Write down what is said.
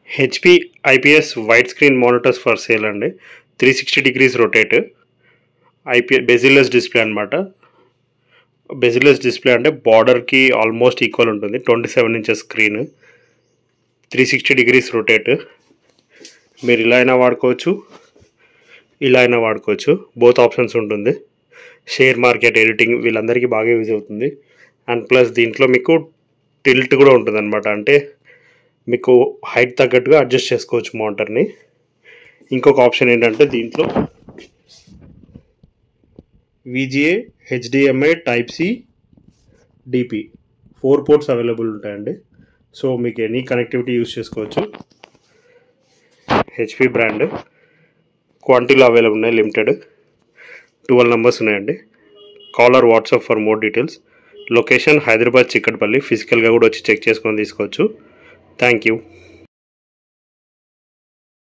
HP IPS white screen monitors for sale అండి three sixty degrees rotate IPS bezelless display అనమాట bezelless display అంటే బార్డర్కి almost equal ఉంటుంది twenty seven inches screen three sixty degrees rotate మీరు ఇలా అయినా వాడుకోవచ్చు ఇలా అయినా వాడుకోవచ్చు బోత్ ఆప్షన్స్ ఉంటుంది షేర్ మార్కెట్ ఎడిటింగ్ వీళ్ళందరికీ బాగా యూజ్ అవుతుంది అండ్ ప్లస్ దీంట్లో మీకు టిల్ట్ కూడా ఉంటుంది అనమాట అంటే మీకు హైట్ తగ్గట్టుగా అడ్జస్ట్ చేసుకోవచ్చు మోటార్ని ఇంకొక ఆప్షన్ ఏంటంటే దీంట్లో VGA HDMI type C DP four ports available ఉంటాయండి సో మీకు ఎనీ కనెక్టివిటీ యూస్ చేసుకోవచ్చు హెచ్పి బ్రాండ్ క్వాంటిటీలో అవైలబుల్ ఉన్నాయి లిమిటెడ్ ట్వెల్వ్ నెంబర్స్ ఉన్నాయండి caller WhatsApp for more details location Hyderabad Chikkadpally ఫిజికల్గా కూడా వచ్చి చెక్ చేసుకొని తీసుకోవచ్చు థ్యాంక్ యూ